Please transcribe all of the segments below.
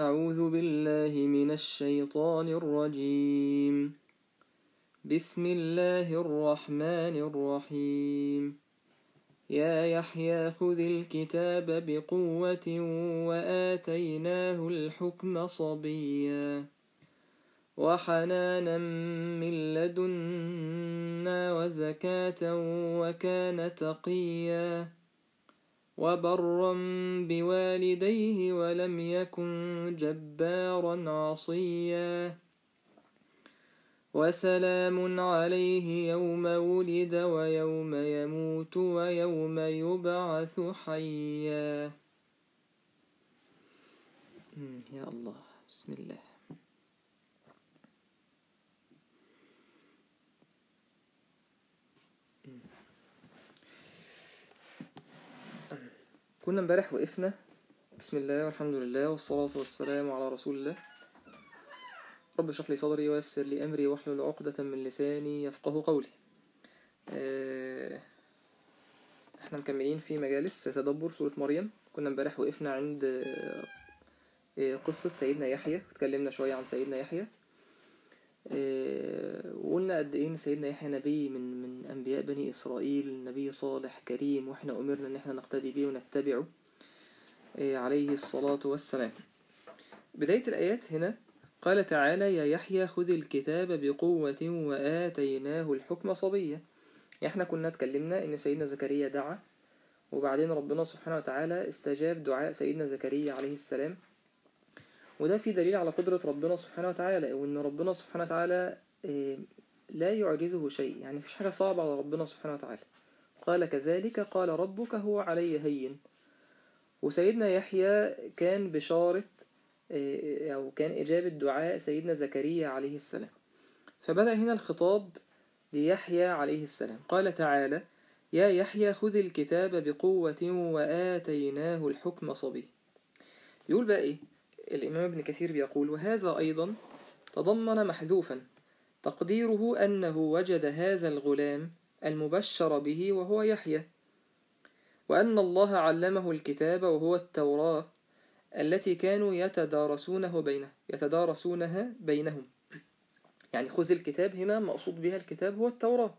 أعوذ بالله من الشيطان الرجيم بسم الله الرحمن الرحيم يا يحيى خذ الكتاب بقوة وآتيناه الحكم صبيا وحنانا من لدنا وزكاة وكان تقيا وبرا بوالديه ولم يكن جبارا عصيا وسلام عليه يوم ولد ويوم يموت ويوم يبعث حيا يا الله بسم الله كنا امبارح وقفنا بسم الله والحمد لله والصلاة والسلام على رسول الله رب اشرح لي صدري ويسر لي أمري واحلل عقدة من لساني يفقه قولي احنا مكملين في مجالس تدبر سورة مريم كنا امبارح وقفنا عند قصة سيدنا يحيى اتكلمنا شوية عن سيدنا يحيى وقلنا قد ايه ان سيدنا يحيى نبي من من انبياء بني اسرائيل نبي صالح كريم واحنا امرنا ان احنا نقتدي به ونتبعه عليه الصلاة والسلام بداية الايات هنا قال تعالى يا يحيى خذ الكتاب بقوة وآتيناه الحكم صبيا احنا كنا اتكلمنا ان سيدنا زكريا دعا وبعدين ربنا سبحانه وتعالى استجاب دعاء سيدنا زكريا عليه السلام وده في دليل على قدرة ربنا سبحانه وتعالى وإن ربنا سبحانه وتعالى لا يعجزه شيء يعني مفيش حاجة صعبة على ربنا سبحانه وتعالى قال كذلك قال ربك هو علي هين وسيدنا يحيى كان بشارة أو كان إجابة دعاء سيدنا زكريا عليه السلام فبدأ هنا الخطاب ليحيى عليه السلام قال تعالى يا يحيى خذ الكتاب بقوة وآتيناه الحكم صبي يقول بقى إيه الإمام ابن كثير بيقول وهذا أيضا تضمن محذوفا تقديره أنه وجد هذا الغلام المبشر به وهو يحيى وأن الله علمه الكتاب وهو التوراة التي كانوا يتدارسونه بينه يتدارسونها بينهم يعني خذ الكتاب هنا مقصود بها الكتاب هو التوراة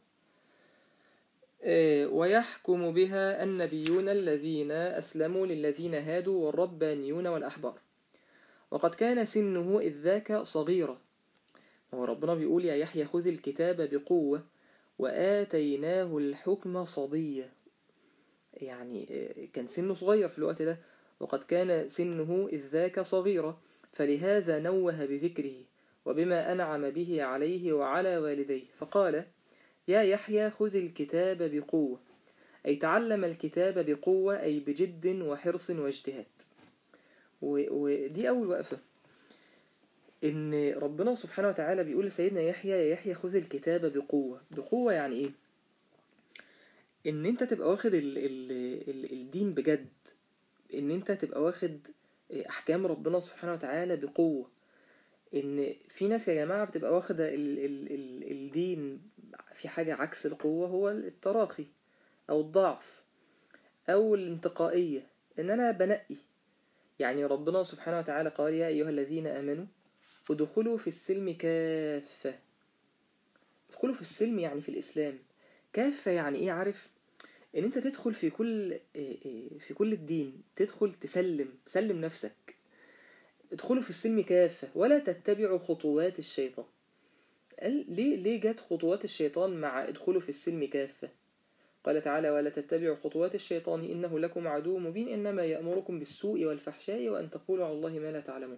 ويحكم بها النبيون الذين أسلموا للذين هادوا والربانيون والأحبار وقد كان سنه إذ ذاك صغيرا هو ربنا بيقول يا يحيى خذ الكتاب بقوة وآتيناه الحكم صبيا يعني كان سنه صغير في الوقت ده وقد كان سنه إذ ذاك صغيرا فلهذا نوه بذكره وبما أنعم به عليه وعلى والديه فقال يا يحيى خذ الكتاب بقوة أي تعلم الكتاب بقوة أي بجد وحرص واجتهاد ودي أول وقفة إن ربنا سبحانه وتعالى بيقول لسيدنا يحيى يا يحيى خذ الكتاب بقوة بقوة يعني إيه؟ إن أنت تبقى واخد ال ال ال الدين بجد إن أنت تبقى واخد أحكام ربنا سبحانه وتعالى بقوة إن في ناس يا جماعة بتبقى واخدة ال ال ال الدين في حاجة عكس القوة هو التراخي أو الضعف أو الانتقائية إن أنا بنقي يعني ربنا سبحانه وتعالى قال يا أيها الذين آمنوا ادخلوا في السلم كافة ادخلوا في السلم يعني في الإسلام كافة يعني إيه عارف إن أنت تدخل في كل في كل الدين تدخل تسلم تسلم نفسك ادخلوا في السلم كافة ولا تتبعوا خطوات الشيطان قال ليه ليه جت خطوات الشيطان مع ادخلوا في السلم كافة قال تعالى ولا تتبعوا خطوات الشيطان إنه لكم عدو مبين إنما يأمركم بالسوء والفحشاء وأن تقولوا على الله ما لا تعلمون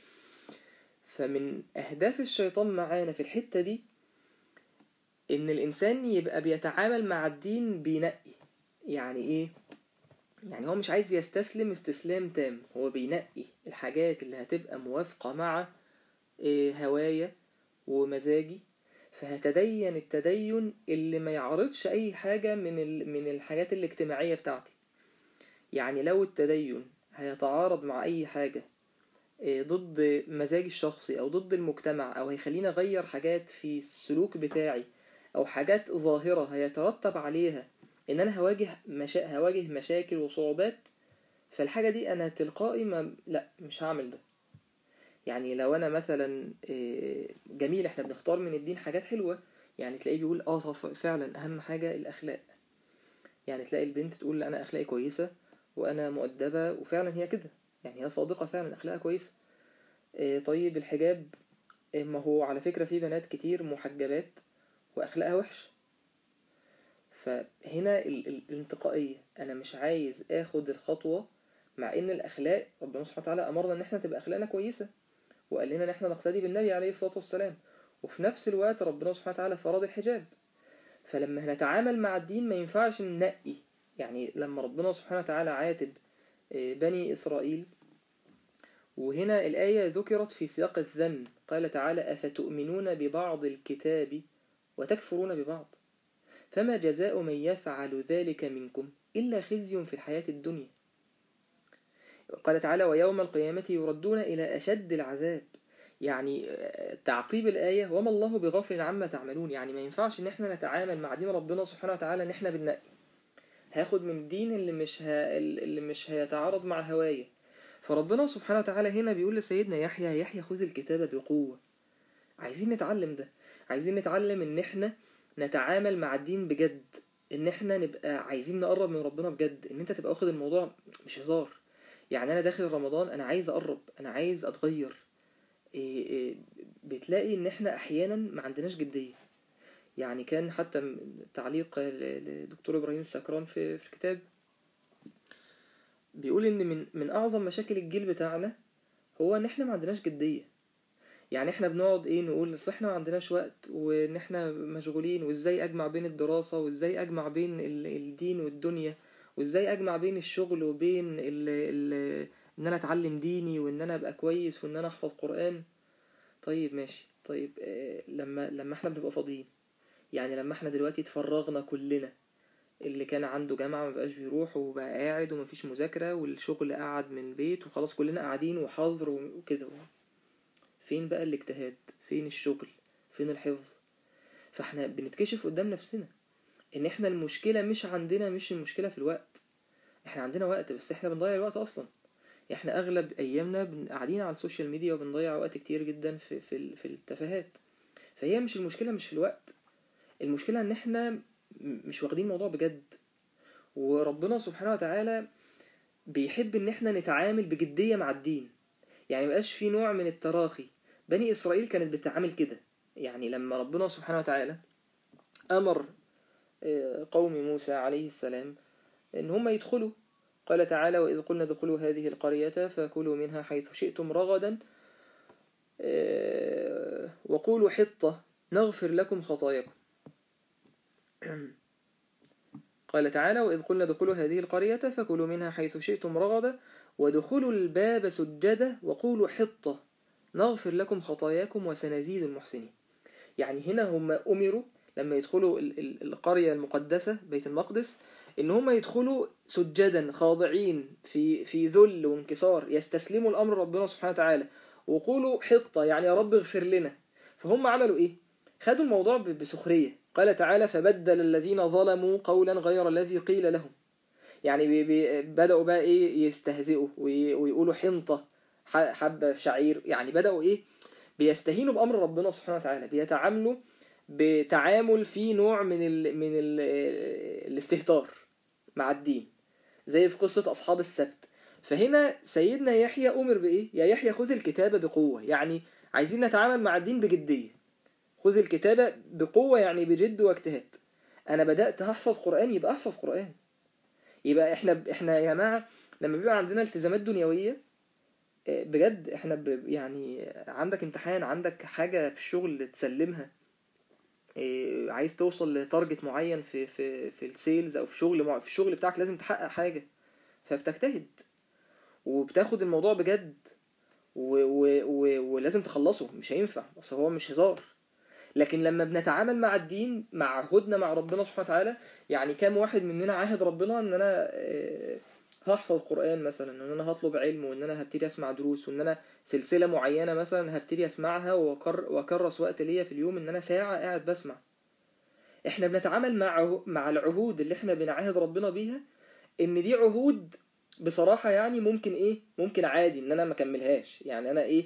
فمن أهداف الشيطان معانا في الحتة دي إن الإنسان يبقى بيتعامل مع الدين بينقي يعني إيه؟ يعني هو مش عايز يستسلم استسلام تام هو بينقي الحاجات اللي هتبقى موافقة مع هوايا ومزاجي فهتدين التدين اللي ما يعرضش أي حاجة من من الحاجات الاجتماعية بتاعتي يعني لو التدين هيتعارض مع أي حاجة ضد مزاجي الشخصي أو ضد المجتمع أو هيخليني أغير حاجات في السلوك بتاعي أو حاجات ظاهرة هيترتب عليها إن أنا هواجه مشا... هواجه مشاكل وصعوبات فالحاجة دي أنا تلقائي ما... لا مش هعمل ده يعني لو انا مثلا آه، جميل احنا بنختار من الدين حاجات حلوة يعني تلاقيه بيقول اه طب فعلا اهم حاجة الاخلاق يعني تلاقي البنت تقول لا انا اخلاقي كويسة وانا مؤدبة وفعلا هي كده يعني هي صادقة فعلا اخلاقها كويسة آه، طيب الحجاب آه، ما هو على فكرة في بنات كتير محجبات واخلاقها وحش فهنا ال- ال- الانتقائية انا مش عايز اخد الخطوة مع ان الاخلاق ربنا سبحانه وتعالى امرنا ان احنا تبقى اخلاقنا كويسة وقال لنا ان احنا نقتدي بالنبي عليه الصلاة والسلام وفي نفس الوقت ربنا سبحانه وتعالى فرض الحجاب فلما هنتعامل مع الدين ما ينفعش ننقي يعني لما ربنا سبحانه وتعالى عاتب آه، بني إسرائيل وهنا الآية ذكرت في سياق الذم قال تعالى أفتؤمنون ببعض الكتاب وتكفرون ببعض فما جزاء من يفعل ذلك منكم إلا خزي في الحياة الدنيا قال تعالى ويوم القيامة يردون إلى أشد العذاب يعني آه، تعقيب الآية وما الله بغافل عما تعملون يعني ما ينفعش إن احنا نتعامل مع دين ربنا سبحانه وتعالى إن احنا بننقي هاخد من الدين اللي مش ها اللي مش هيتعارض مع هواية فربنا سبحانه وتعالى هنا بيقول لسيدنا يحيى يحيى خذ الكتاب بقوة عايزين نتعلم ده عايزين نتعلم ان احنا نتعامل مع الدين بجد ان احنا نبقى عايزين نقرب من ربنا بجد ان انت تبقى واخد الموضوع مش هزار يعني انا داخل رمضان انا عايز اقرب انا عايز اتغير إيه إيه بتلاقي ان احنا احيانا ما عندناش جدية يعني كان حتى م- تعليق ل- لدكتور ابراهيم السكران في في الكتاب بيقول ان من من اعظم مشاكل الجيل بتاعنا هو ان احنا ما عندناش جدية يعني احنا بنقعد ايه نقول اصل احنا ما عندناش وقت وان احنا مشغولين وازاي اجمع بين الدراسة وازاي اجمع بين ال- الدين والدنيا وازاي اجمع بين الشغل وبين ال ال ان انا اتعلم ديني وان انا ابقى كويس وان انا احفظ قرآن طيب ماشي طيب آه، لما لما احنا بنبقى فاضيين يعني لما احنا دلوقتي اتفرغنا كلنا اللي كان عنده جامعة ما بقاش بيروح وبقى قاعد ومفيش مذاكرة والشغل قعد من البيت وخلاص كلنا قاعدين وحظر وكده فين بقى الاجتهاد فين الشغل فين الحفظ فاحنا بنتكشف قدام نفسنا ان احنا المشكلة مش عندنا مش المشكلة في الوقت احنا عندنا وقت بس احنا بنضيع الوقت اصلا احنا اغلب ايامنا بن- قاعدين على السوشيال ميديا وبنضيع وقت كتير جدا في في ال- في التفاهات فهي مش المشكلة مش في الوقت المشكلة ان احنا م- مش واخدين الموضوع بجد وربنا سبحانه وتعالى بيحب ان احنا نتعامل بجدية مع الدين يعني مبقاش في نوع من التراخي بني اسرائيل كانت بتتعامل كده يعني لما ربنا سبحانه وتعالى امر آه، قوم موسى عليه السلام ان هم يدخلوا قال تعالى وإذ قلنا ادخلوا هذه القرية فكلوا منها حيث شئتم رغدا آه، وقولوا حطة نغفر لكم خطاياكم قال تعالى وإذ قلنا ادخلوا هذه القرية فكلوا منها حيث شئتم رغدا وادخلوا الباب سجدا وقولوا حطة نغفر لكم خطاياكم وسنزيد المحسنين يعني هنا هم أمروا لما يدخلوا ال- ال- القرية المقدسة بيت المقدس إن هم يدخلوا سجدا خاضعين في في ذل وانكسار يستسلموا الأمر ربنا سبحانه وتعالى وقولوا حطة يعني يا رب اغفر لنا فهم عملوا إيه؟ خدوا الموضوع ب- بسخرية قال تعالى فبدل الذين ظلموا قولا غير الذي قيل لهم يعني بي بي بدأوا بقى إيه يستهزئوا وي- ويقولوا حنطة ح- حبة شعير يعني بدأوا إيه بيستهينوا بأمر ربنا سبحانه وتعالى بيتعاملوا بتعامل فيه نوع من ال من ال الاستهتار مع الدين زي في قصة أصحاب السبت فهنا سيدنا يحيى أمر بإيه؟ يا يحيى خذ الكتابة بقوة يعني عايزين نتعامل مع الدين بجدية خذ الكتابة بقوة يعني بجد واجتهاد أنا بدأت هحفظ قرآن يبقى أحفظ قرآن يبقى إحنا إحنا يا جماعة لما بيبقى عندنا التزامات دنيوية آه، بجد إحنا ب... يعني عندك امتحان عندك حاجة في الشغل تسلمها آه، عايز توصل لتارجت معين في في في السيلز او في شغل مع... في الشغل بتاعك لازم تحقق حاجة فبتجتهد وبتاخد الموضوع بجد و... و... و... ولازم تخلصه مش هينفع اصل هو مش هزار لكن لما بنتعامل مع الدين مع عهودنا مع ربنا سبحانه وتعالى يعني كام واحد مننا عاهد ربنا ان انا آه، هحفظ قرآن مثلا ان انا هطلب علم وان انا هبتدي اسمع دروس وان انا سلسلة معينة مثلا هبتدي اسمعها وأكر... واكرس وقت ليا في اليوم ان انا ساعة قاعد بسمع احنا بنتعامل مع عه- مع العهود اللي احنا بنعاهد ربنا بيها ان دي عهود بصراحة يعني ممكن ايه ممكن عادي ان انا ما اكملهاش يعني انا ايه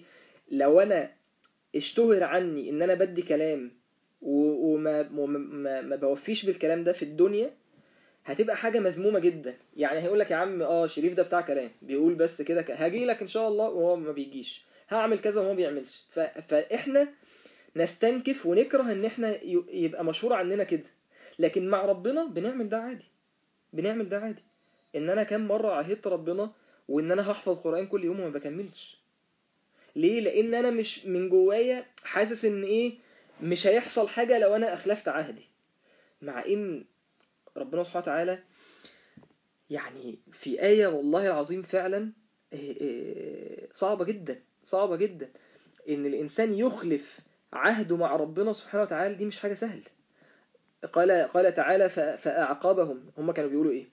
لو انا اشتهر عني ان انا بدي كلام و- وما وما- ما, ما بوفيش بالكلام ده في الدنيا هتبقى حاجة مذمومة جدا يعني هيقول لك يا عم اه شريف ده بتاع كلام بيقول بس كده ك- هاجي لك ان شاء الله وهو ما بيجيش هعمل كذا وهو ما بيعملش ف... فاحنا نستنكف ونكره ان احنا ي- يبقى مشهور عننا كده لكن مع ربنا بنعمل ده عادي بنعمل ده عادي ان انا كام مرة عهدت ربنا وان انا هحفظ قرآن كل يوم وما بكملش ليه لان انا مش من جوايا حاسس ان ايه مش هيحصل حاجة لو انا اخلفت عهدي مع ان ربنا سبحانه وتعالى يعني في آية والله العظيم فعلا إيه إيه صعبة جدا صعبة جدا إن الإنسان يخلف عهده مع ربنا سبحانه وتعالى دي مش حاجة سهلة قال قال تعالى ف- فأعقبهم هم كانوا بيقولوا إيه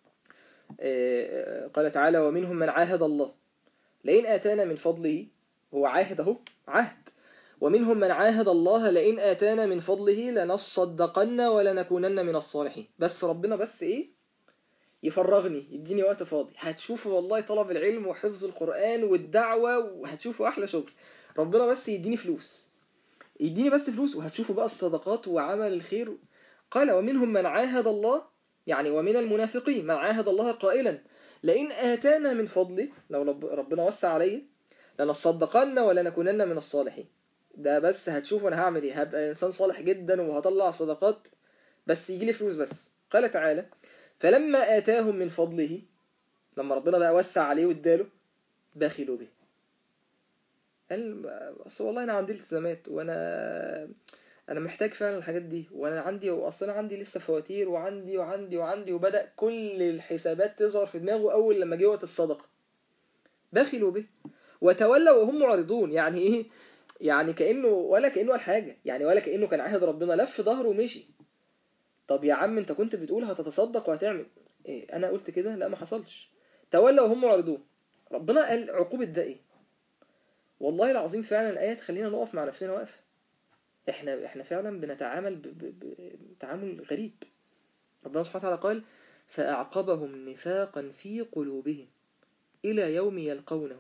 إيه، قال تعالى ومنهم من عاهد الله لئن آتانا من فضله هو عاهد أهو عهد ومنهم من عاهد الله لئن آتانا من فضله لنصدقن ولنكونن من الصالحين بس ربنا بس إيه يفرغني يديني وقت فاضي هتشوفوا والله طلب العلم وحفظ القرآن والدعوة وهتشوفوا أحلى شغل ربنا بس يديني فلوس يديني بس فلوس وهتشوفوا بقى الصدقات وعمل الخير قال ومنهم من عاهد الله يعني ومن المنافقين من عاهد الله قائلا لئن آتانا من فضله لو رب- ربنا وسع علي لنصدقن ولنكونن من الصالحين ده بس هتشوفوا انا هعمل ايه هبقى انسان صالح جدا وهطلع صدقات بس يجي لي فلوس بس قال تعالى فلما آتاهم من فضله لما ربنا بقى وسع عليه واداله بخلوا به قال اصل والله انا عندي التزامات وانا انا محتاج فعلا الحاجات دي وانا عندي واصل انا عندي لسه فواتير وعندي وعندي وعندي وبدأ كل الحسابات تظهر في دماغه اول لما جه وقت الصدقه بخلوا به وتولوا وهم معرضون يعني ايه يعني كانه ولا كانه قال حاجه يعني ولا كانه كان عاهد ربنا لف ظهره ومشي طب يا عم انت كنت بتقول هتتصدق وهتعمل إيه انا قلت كده لا ما حصلش تولوا وهم معرضون ربنا قال عقوبة ده ايه والله العظيم فعلا الآية تخلينا نقف مع نفسنا واقف احنا احنا فعلا بنتعامل ب- ب- بتعامل غريب ربنا سبحانه وتعالى قال فأعقبهم نفاقا في قلوبهم إلى يوم يلقونه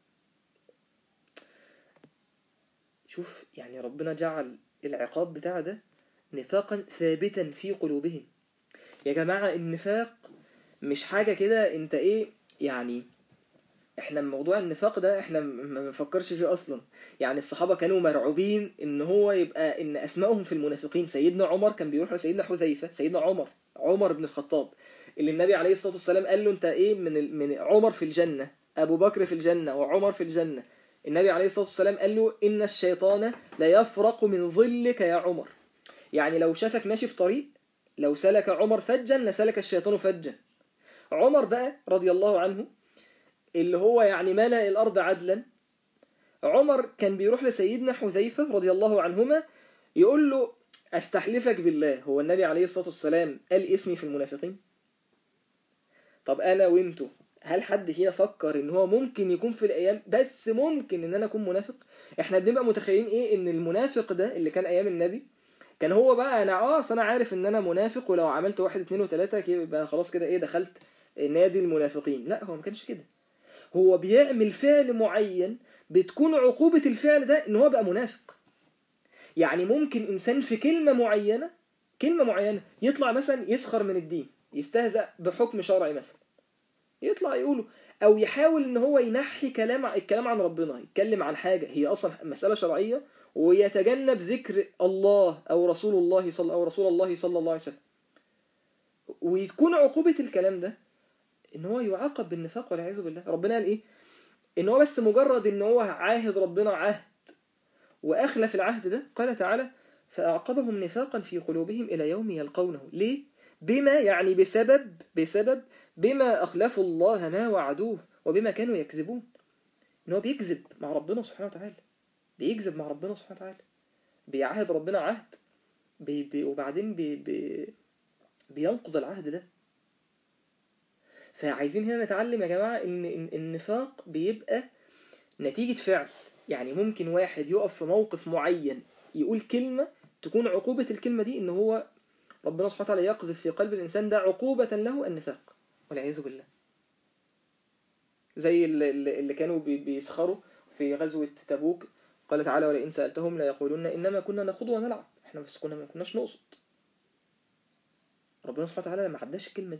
شوف يعني ربنا جعل العقاب بتاع ده نفاقا ثابتا في قلوبهم يا جماعة النفاق مش حاجة كده انت ايه يعني احنا موضوع النفاق ده احنا م- ما بنفكرش فيه اصلا يعني الصحابة كانوا مرعوبين ان هو يبقى ان اسمائهم في المنافقين سيدنا عمر كان بيروح لسيدنا حذيفة سيدنا عمر عمر بن الخطاب اللي النبي عليه الصلاة والسلام قال له انت ايه من ال- من عمر في الجنة ابو بكر في الجنة وعمر في الجنة النبي عليه الصلاة والسلام قال له ان الشيطان لا يفرق من ظلك يا عمر يعني لو شافك ماشي في طريق لو سلك عمر فجا لسلك الشيطان فجا عمر بقى رضي الله عنه اللي هو يعني ملأ الأرض عدلا عمر كان بيروح لسيدنا حذيفة رضي الله عنهما يقول له أستحلفك بالله هو النبي عليه الصلاة والسلام قال اسمي في المنافقين طب أنا وانتو هل حد فينا فكر ان هو ممكن يكون في الايام بس ممكن ان انا اكون منافق احنا بنبقى متخيلين ايه ان المنافق ده اللي كان ايام النبي كان هو بقى انا اه أصل انا عارف ان انا منافق ولو عملت واحد اتنين وتلاتة كده يبقى خلاص كده ايه دخلت نادي المنافقين لا هو ما كانش كده هو بيعمل فعل معين بتكون عقوبة الفعل ده ان هو بقى منافق يعني ممكن انسان في كلمة معينة كلمة معينة يطلع مثلا يسخر من الدين يستهزأ بحكم شرعي مثلا يطلع يقوله او يحاول ان هو ينحي كلام الكلام عن ربنا يتكلم عن حاجة هي اصلا مسألة شرعية ويتجنب ذكر الله او رسول الله صلى او رسول الله صلى الله عليه وسلم ويكون عقوبة الكلام ده ان هو يعاقب بالنفاق والعياذ بالله ربنا قال ايه ان هو بس مجرد ان هو عاهد ربنا عهد واخلف العهد ده قال تعالى فاعقبهم نفاقا في قلوبهم الى يوم يلقونه ليه بما يعني بسبب بسبب بما اخلفوا الله ما وعدوه وبما كانوا يكذبون ان هو بيكذب مع ربنا سبحانه وتعالى بيكذب مع ربنا سبحانه وتعالى بيعاهد ربنا عهد بي بي وبعدين بي بي بينقض العهد ده فعايزين هنا نتعلم يا جماعة إن إن النفاق بيبقى نتيجة فعل يعني ممكن واحد يقف في موقف معين يقول كلمة تكون عقوبة الكلمة دي إن هو ربنا سبحانه وتعالى يقذف في قلب الإنسان ده عقوبة له النفاق والعياذ بالله زي اللي, اللي كانوا بي- بيسخروا في غزوة تبوك قال تعالى ولئن سألتهم لا يقولون إنما كنا نخوض ونلعب احنا بس كنا ما كناش نقصد ربنا سبحانه وتعالى ما عداش الكلمة دي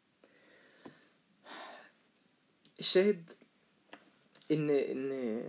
الشاهد إن إن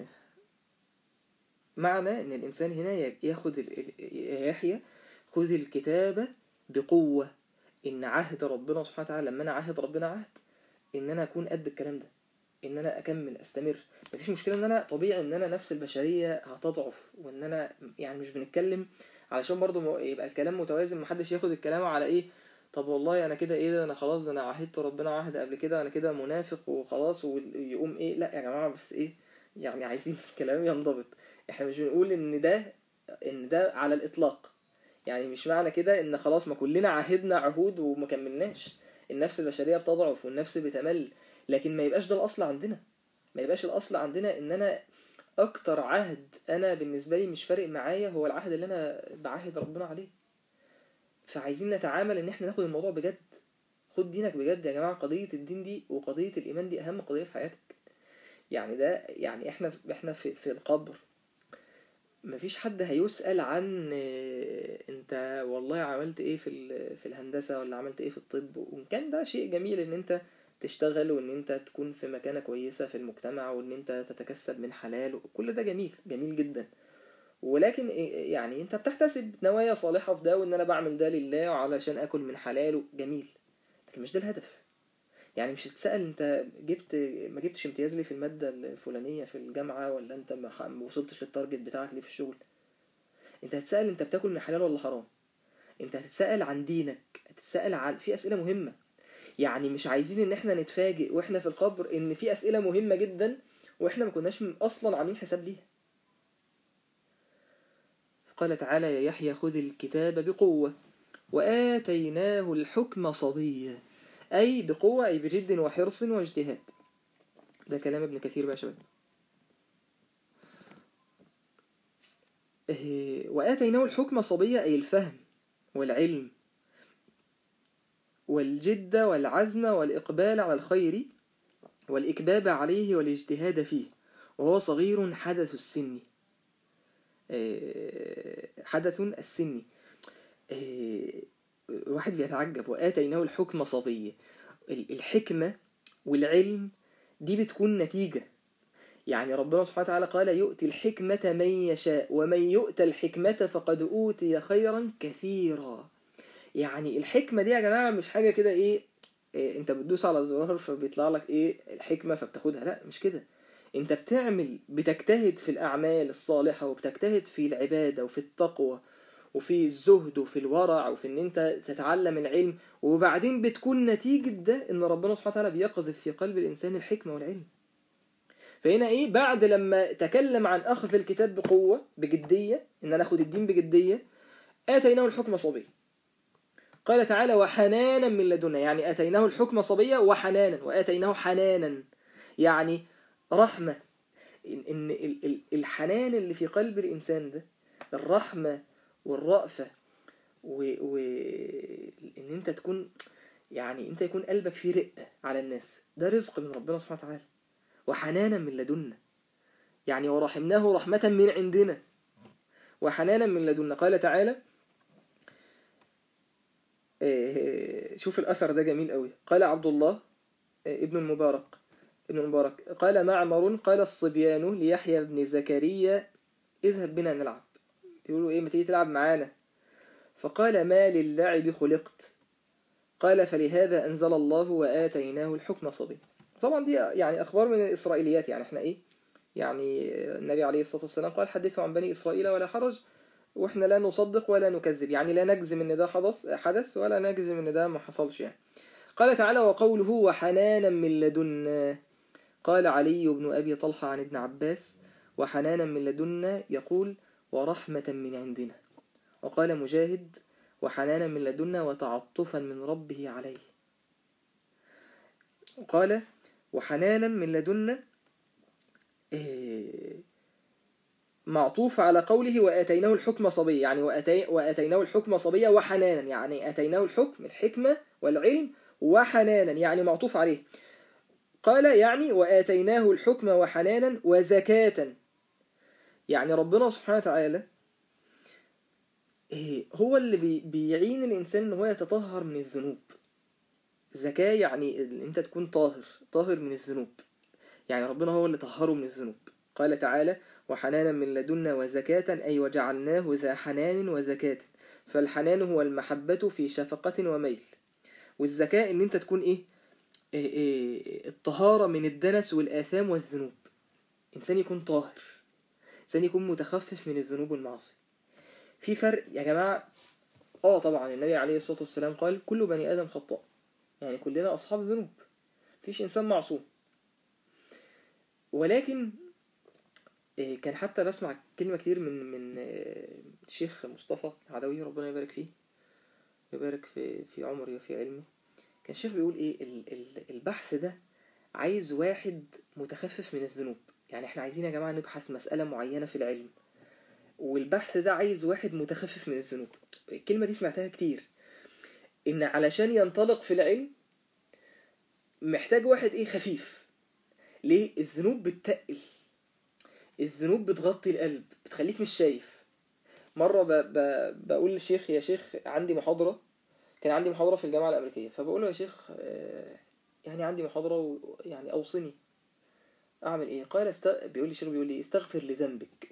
معنى إن الإنسان هنا ياخد يحيى خذ الكتابة بقوة إن عهد ربنا سبحانه وتعالى لما أنا عهد ربنا عهد إن أنا أكون قد الكلام ده إن أنا أكمل أستمر مفيش مشكلة إن أنا طبيعي إن أنا نفس البشرية هتضعف وإن أنا يعني مش بنتكلم علشان برضو يبقى الكلام متوازن محدش ياخد الكلام على إيه طب والله أنا كده إيه ده أنا خلاص ده أنا عهدت ربنا عهد قبل كده أنا كده منافق وخلاص ويقوم إيه لا يا جماعة بس إيه يعني عايزين الكلام ينضبط إحنا مش بنقول إن ده إن ده على الإطلاق يعني مش معنى كده ان خلاص ما كلنا عهدنا عهود وما كملناش النفس البشرية بتضعف والنفس بتمل لكن ما يبقاش ده الاصل عندنا ما يبقاش الاصل عندنا ان انا اكتر عهد انا بالنسبة لي مش فارق معايا هو العهد اللي انا بعهد ربنا عليه فعايزين نتعامل ان احنا ناخد الموضوع بجد خد دينك بجد يا جماعة قضية الدين دي وقضية الايمان دي اهم قضية في حياتك يعني ده يعني احنا احنا في, في القبر مفيش حد هيسأل عن انت والله عملت ايه في في الهندسة ولا عملت ايه في الطب وان كان ده شيء جميل ان انت تشتغل وان انت تكون في مكانة كويسة في المجتمع وان انت تتكسب من حلال كل ده جميل جميل جدا ولكن يعني انت بتحتسب نوايا صالحة في ده وان انا بعمل ده لله وعلشان اكل من حلاله جميل لكن مش ده الهدف يعني مش تتسأل انت جبت ما جبتش امتياز ليه في المادة الفلانية في الجامعة ولا انت ما وصلتش للتارجت بتاعك ليه في الشغل انت هتسأل انت بتاكل من حلال ولا حرام انت هتتسأل عن دينك هتتسأل عن في اسئلة مهمة يعني مش عايزين ان احنا نتفاجئ واحنا في القبر ان في اسئلة مهمة جدا واحنا ما كناش اصلا عاملين حساب ليها قال تعالى يا يحيى خذ الكتاب بقوة وآتيناه الحكم صبيا أي بقوة أي بجد وحرص واجتهاد ده كلام ابن كثير بقى شباب وآتيناه الحكم صبية أي الفهم والعلم والجد والعزم والإقبال على الخير والإكباب عليه والاجتهاد فيه وهو صغير حدث السن حدث السن الواحد بيتعجب وآتيناه الحكم صبية الحكمة والعلم دي بتكون نتيجة يعني ربنا سبحانه وتعالى قال يؤتي الحكمة من يشاء ومن يؤتى الحكمة فقد أوتي خيرا كثيرا يعني الحكمة دي يا جماعة مش حاجة كده إيه, إيه انت بتدوس على الزرار فبيطلع لك ايه الحكمة فبتاخدها لا مش كده انت بتعمل بتجتهد في الأعمال الصالحة وبتجتهد في العبادة وفي التقوى وفي الزهد وفي الورع وفي ان انت تتعلم العلم وبعدين بتكون نتيجة ده ان ربنا سبحانه وتعالى بيقذف في قلب الانسان الحكمة والعلم فهنا ايه بعد لما تكلم عن اخذ الكتاب بقوة بجدية ان انا اخذ الدين بجدية اتيناه الحكم صبيا قال تعالى وحنانا من لدنا يعني اتيناه الحكم صبيا وحنانا واتيناه حنانا يعني رحمة ان الحنان اللي في قلب الانسان ده الرحمة والرأفة وإن و... إن أنت تكون يعني أنت يكون قلبك فيه رقة على الناس ده رزق من ربنا سبحانه وتعالى وحنانا من لدنا يعني ورحمناه رحمة من عندنا وحنانا من لدنا قال تعالى شوف الأثر ده جميل قوي قال عبد الله ابن المبارك ابن المبارك قال معمر قال الصبيان ليحيى بن زكريا اذهب بنا نلعب يقولوا ايه ما تيجي تلعب معانا فقال ما للعب خلقت قال فلهذا أنزل الله وآتيناه الحكم صبي طبعا دي يعني أخبار من الإسرائيليات يعني احنا ايه يعني النبي عليه الصلاة والسلام قال حدثوا عن بني إسرائيل ولا حرج واحنا لا نصدق ولا نكذب يعني لا نجزم ان ده حدث حدث ولا نجزم ان ده ما حصلش يعني قال تعالى وقوله وحنانا من لدنا قال علي بن أبي طلحة عن ابن عباس وحنانا من لدنا يقول ورحمة من عندنا وقال مجاهد وحنانا من لدنا وتعطفا من ربه عليه قال وحنانا من لدنا معطوف على قوله وآتيناه الحكم صبيا يعني وآتي وآتيناه الحكم صبيا وحنانا يعني آتيناه الحكم الحكمة والعلم وحنانا يعني معطوف عليه قال يعني وآتيناه الحكم وحنانا وزكاة يعني ربنا سبحانه وتعالى إيه، هو اللي بي- بيعين الإنسان إن هو يتطهر من الذنوب زكاة يعني إن أنت تكون طاهر طاهر من الذنوب يعني ربنا هو اللي طهره من الذنوب قال تعالى وحنانا من لدنا وزكاة أي وجعلناه ذا حنان وزكاة فالحنان هو المحبة في شفقة وميل والزكاة إن أنت تكون إيه إيه إيه الطهارة من الدنس والآثام والذنوب إنسان يكون طاهر إنسان يكون متخفف من الذنوب والمعاصي في فرق يا جماعة اه طبعا النبي عليه الصلاة والسلام قال كل بني آدم خطاء يعني كلنا أصحاب ذنوب مفيش إنسان معصوم ولكن إيه، كان حتى بسمع كلمة كتير من من آه، الشيخ مصطفى عدوي ربنا يبارك فيه يبارك في في عمره وفي علمه كان الشيخ بيقول ايه ال- ال- البحث ده عايز واحد متخفف من الذنوب يعني احنا عايزين يا جماعة نبحث مسألة معينة في العلم والبحث ده عايز واحد متخفف من الذنوب الكلمة دي سمعتها كتير ان علشان ينطلق في العلم محتاج واحد ايه خفيف ليه الذنوب بتتقل الذنوب بتغطي القلب بتخليك مش شايف مرة ب... ب... بقول للشيخ يا شيخ عندي محاضرة كان عندي محاضرة في الجامعة الأمريكية فبقول له يا شيخ آه، يعني عندي محاضرة و... يعني أوصني أعمل إيه قال است... بيقول لي الشيخ بيقول لي استغفر لذنبك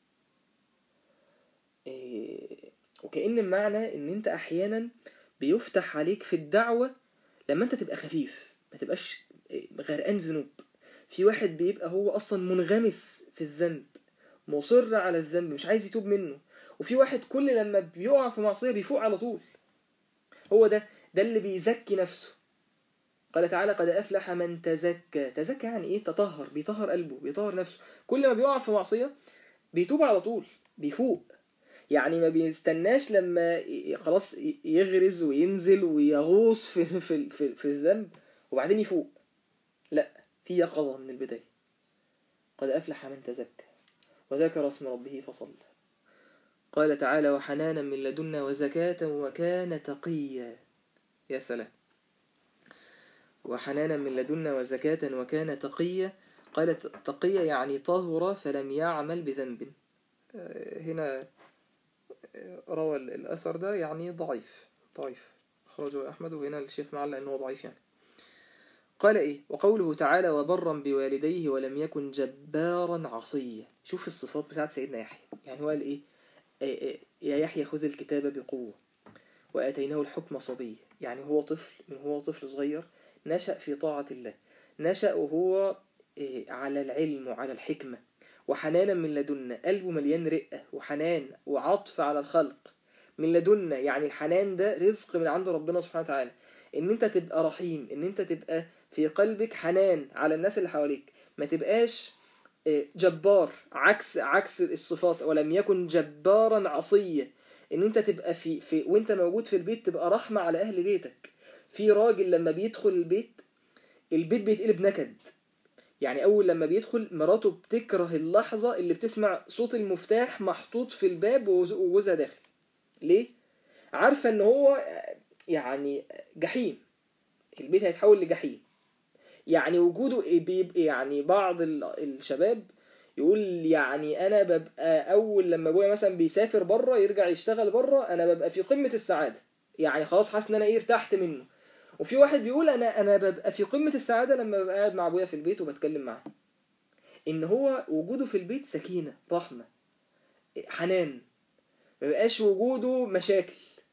إيه... وكأن المعنى إن أنت أحيانا بيفتح عليك في الدعوة لما أنت تبقى خفيف ما تبقاش إيه، غرقان ذنوب في واحد بيبقى هو أصلا منغمس في الذنب مصر على الذنب مش عايز يتوب منه وفي واحد كل لما بيقع في معصية بيفوق على طول هو ده ده اللي بيزكي نفسه قال تعالى قد أفلح من تزكى تزكى يعني إيه تطهر بيطهر قلبه بيطهر نفسه كل ما بيقع في معصية بيتوب على طول بيفوق يعني ما بيستناش لما ي- خلاص ي- يغرز وينزل ويغوص في في في, في الذنب وبعدين يفوق لا في يقظة من البداية قد أفلح من تزكى وذكر اسم ربه فصلى قال تعالى وحنانا من لدنا وزكاة وكان تقيا يا سلام وحنانا من لدنا وزكاة وكان تقيا قال تقيا يعني طهر فلم يعمل بذنب آه، هنا آه، روى الأثر ده يعني ضعيف ضعيف أخرجه أحمد وهنا الشيخ معلق أنه ضعيف يعني قال إيه وقوله تعالى وبرا بوالديه ولم يكن جبارا عصيا شوف الصفات بتاعت سيدنا يحيى يعني هو قال إيه إيه إيه، يا يحيى خذ الكتاب بقوة وآتيناه الحكم صبيا يعني هو طفل من هو طفل صغير نشأ في طاعة الله نشأ وهو إيه، على العلم وعلى الحكمة وحنانا من لدنا قلبه مليان رقة وحنان وعطف على الخلق من لدنا يعني الحنان ده رزق من عند ربنا سبحانه وتعالى ان انت تبقى رحيم ان انت تبقى في قلبك حنان على الناس اللي حواليك ما تبقاش آه، جبار عكس عكس الصفات ولم يكن جبارا عصيا ان انت تبقى في, في وانت موجود في البيت تبقى رحمة على اهل بيتك في راجل لما بيدخل البيت البيت بيتقلب نكد يعني اول لما بيدخل مراته بتكره اللحظة اللي بتسمع صوت المفتاح محطوط في الباب وجوز- وجوزها داخل ليه عارفة ان هو يعني جحيم البيت هيتحول لجحيم يعني وجوده بيبقى يعني بعض ال- الشباب يقول يعني انا ببقى اول لما ابويا مثلا بيسافر بره يرجع يشتغل بره انا ببقى في قمة السعادة يعني خلاص حاسس ان انا ايه ارتحت منه وفي واحد بيقول انا انا ببقى في قمة السعادة لما ببقى قاعد مع ابويا في البيت وبتكلم معاه ان هو وجوده في البيت سكينة رحمة حنان ما بقاش وجوده مشاكل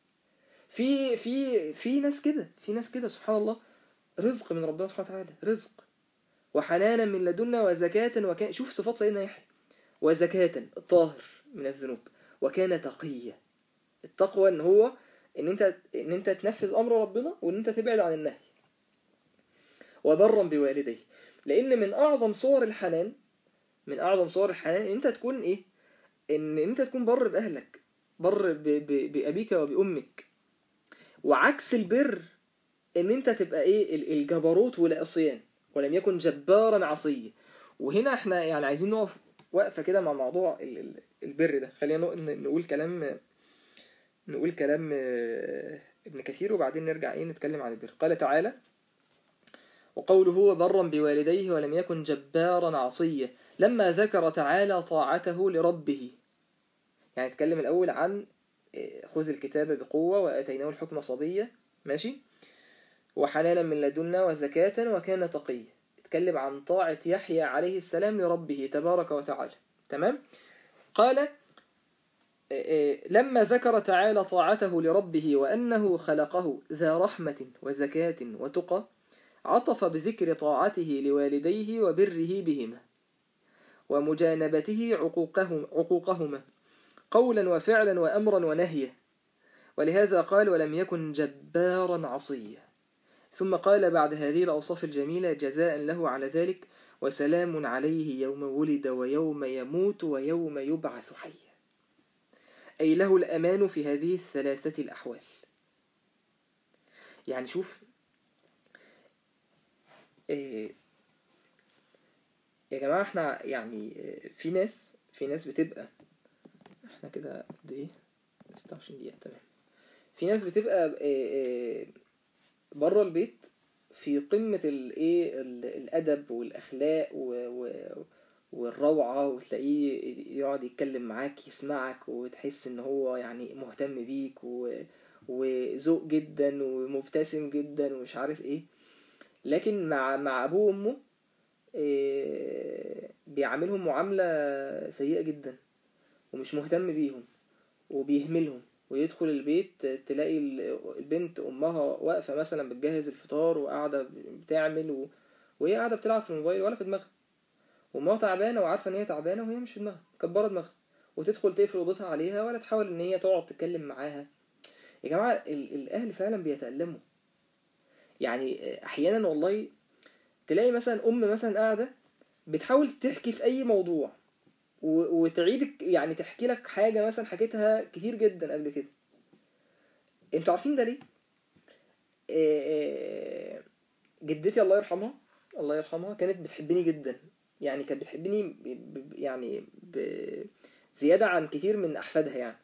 في في في ناس كده في ناس كده سبحان الله رزق من ربنا سبحانه وتعالى رزق وحنانا من لدنا وزكاة وكان شوف صفات سيدنا يحيى وزكاة الطاهر من الذنوب وكان تقيا التقوى ان هو ان انت ان انت تنفذ امر ربنا وان انت تبعد عن النهي وبرا بوالديه لان من اعظم صور الحنان من اعظم صور الحنان ان انت تكون ايه ان انت تكون بر باهلك بر ب- ب- بابيك وبامك وعكس البر ان انت تبقى ايه ال- الجبروت والعصيان ولم يكن جبارا عصيا وهنا احنا يعني عايزين نقف وقفه كده مع موضوع ال- ال- البر ده خلينا نق- ن- نقول كلام نقول كلام آه، ابن كثير وبعدين نرجع ايه نتكلم عن البر قال تعالى وقوله برا بوالديه ولم يكن جبارا عصيا لما ذكر تعالى طاعته لربه يعني اتكلم الأول عن خذ الكتاب بقوة وآتيناه الحكم صبية ماشي وحنانا من لدنا وزكاة وكان تقيا اتكلم عن طاعة يحيى عليه السلام لربه تبارك وتعالى تمام قال لما ذكر تعالى طاعته لربه وأنه خلقه ذا رحمة وزكاة وتقى عطف بذكر طاعته لوالديه وبره بهما ومجانبته عقوقهم عقوقهما قولا وفعلا وأمرا ونهيا ولهذا قال ولم يكن جبارا عصيا ثم قال بعد هذه الأوصاف الجميلة جزاء له على ذلك وسلام عليه يوم ولد ويوم يموت ويوم يبعث حيا أي له الأمان في هذه الثلاثة الأحوال يعني شوف إيه يا جماعة احنا يعني في ناس في ناس بتبقى احنا كده قد ايه 26 دقيقة تمام في ناس بتبقى بره البيت في قمة الايه الأدب والأخلاق و... والروعة وتلاقيه يقعد يتكلم معاك يسمعك وتحس ان هو يعني مهتم بيك و... وذوق جدا ومبتسم جدا ومش عارف ايه لكن مع مع ابوه وامه إيه بيعاملهم معاملة سيئة جدا ومش مهتم بيهم وبيهملهم ويدخل البيت تلاقي البنت امها واقفة مثلا بتجهز الفطار وقاعدة بتعمل و... وهي قاعدة بتلعب في الموبايل ولا في دماغها وامها تعبانة وعارفة ان هي تعبانة وهي مش في دماغها مكبرة دماغها وتدخل تقفل اوضتها عليها ولا تحاول ان هي تقعد تتكلم معاها يا جماعة الاهل فعلا بيتألموا يعني احيانا والله تلاقي مثلا ام مثلا قاعدة بتحاول تحكي في اي موضوع وتعيد يعني تحكي لك حاجة مثلا حكيتها كتير جدا قبل كده انتوا عارفين ده ليه جدتي الله يرحمها الله يرحمها كانت بتحبني جدا يعني كانت بتحبني ب... يعني بزيادة عن كتير من أحفادها يعني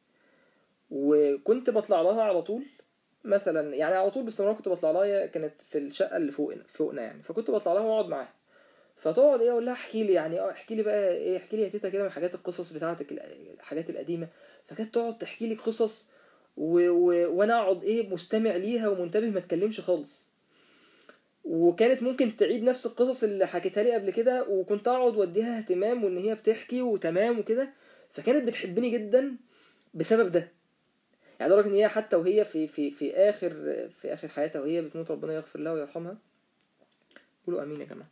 وكنت بطلع لها على طول مثلا يعني على طول باستمرار كنت بطلع لها كانت في الشقة اللي فوقنا فوقنا يعني فكنت بطلع لها واقعد معاها فتقعد ايه اقول لها احكي لي يعني اه احكي لي بقى ايه احكي لي يا تيتا كده من حاجات القصص بتاعتك الحاجات القديمة فكانت تقعد تحكي لي قصص و... و... وانا اقعد ايه مستمع ليها ومنتبه ما اتكلمش خالص وكانت ممكن تعيد نفس القصص اللي حكيتها لي قبل كده وكنت اقعد واديها اهتمام وان هي بتحكي وتمام وكده فكانت بتحبني جدا بسبب ده يعني لدرجه ان هي حتى وهي في في في اخر في اخر حياتها وهي بتموت ربنا يغفر لها ويرحمها قولوا امين يا جماعه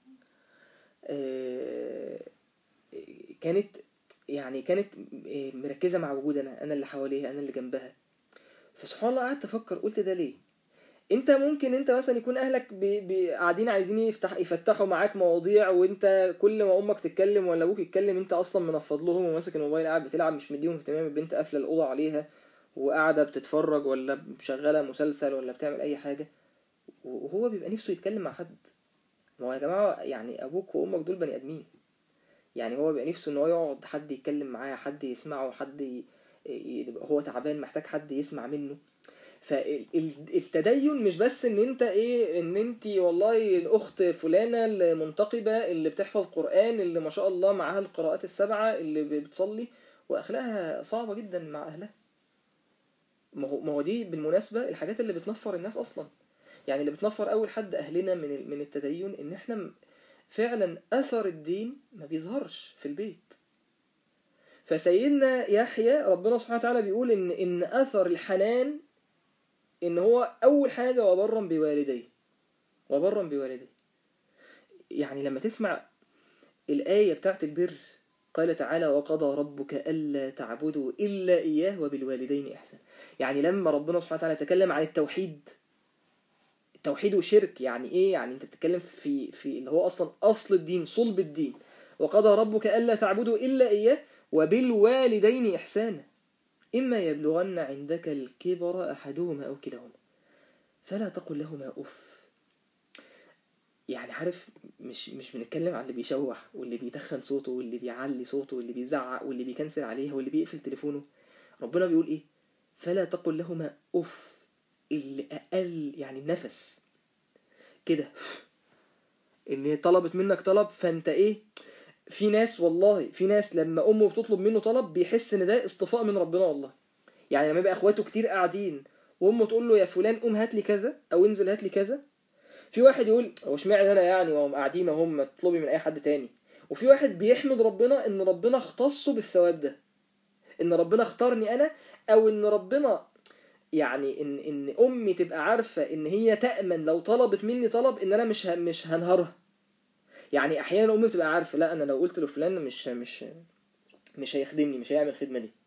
كانت يعني كانت مركزه مع وجود انا انا اللي حواليها انا اللي جنبها فسبحان الله قعدت افكر قلت ده ليه انت ممكن انت مثلا يكون اهلك بي بي قاعدين عايزين يفتح يفتحوا معاك مواضيع وانت كل ما امك تتكلم ولا ابوك يتكلم انت اصلا منفض لهم وماسك الموبايل قاعد بتلعب مش مديهم اهتمام البنت قافله الاوضه عليها وقاعده بتتفرج ولا مشغله مسلسل ولا بتعمل اي حاجه وهو بيبقى نفسه يتكلم مع حد ما هو يا جماعه يعني ابوك وامك دول بني ادمين يعني هو بيبقى نفسه ان هو يقعد حد يتكلم معاه حد يسمعه حد ي... هو تعبان محتاج حد يسمع منه فالتدين مش بس ان انت ايه ان انت والله الاخت فلانة المنتقبة اللي بتحفظ قرآن اللي ما شاء الله معاها القراءات السبعة اللي بتصلي واخلاقها صعبة جدا مع اهلها ما هو ما هو دي بالمناسبة الحاجات اللي بتنفر الناس اصلا يعني اللي بتنفر اول حد اهلنا من من التدين ان احنا فعلا اثر الدين ما بيظهرش في البيت فسيدنا يحيى ربنا سبحانه وتعالى بيقول ان ان اثر الحنان ان هو اول حاجة وبرا بوالديه وبرا بوالديه يعني لما تسمع الآية بتاعت البر قال تعالى وقضى ربك ألا تعبدوا إلا إياه وبالوالدين إحسان يعني لما ربنا سبحانه وتعالى تكلم عن التوحيد التوحيد وشرك يعني إيه يعني أنت بتتكلم في في اللي هو أصلا أصل الدين صلب الدين وقضى ربك ألا تعبدوا إلا إياه وبالوالدين إحسانا إما يبلغن عندك الكبر أحدهما أو كلاهما فلا تقل لهما أف يعني عارف مش مش بنتكلم عن اللي بيشوح واللي بيتخن صوته واللي بيعلي صوته واللي بيزعق واللي بيكنسل عليها واللي بيقفل تليفونه ربنا بيقول إيه فلا تقل لهما أف اللي أقل يعني النفس كده إن طلبت منك طلب فأنت إيه في ناس والله في ناس لما امه بتطلب منه طلب بيحس ان ده اصطفاء من ربنا والله يعني لما يبقى اخواته كتير قاعدين وامه تقول له يا فلان قوم هات لي كذا او انزل هات لي كذا في واحد يقول هو اشمعنى انا يعني وهم قاعدين هم تطلبي من اي حد تاني وفي واحد بيحمد ربنا ان ربنا اختصه بالثواب ده ان ربنا اختارني انا او ان ربنا يعني ان ان امي تبقى عارفه ان هي تامن لو طلبت مني طلب ان انا مش ه- مش هنهارها يعني احيانا امي بتبقى عارفه لا انا لو قلت لفلان مش مش مش هيخدمني مش هيعمل الخدمه دي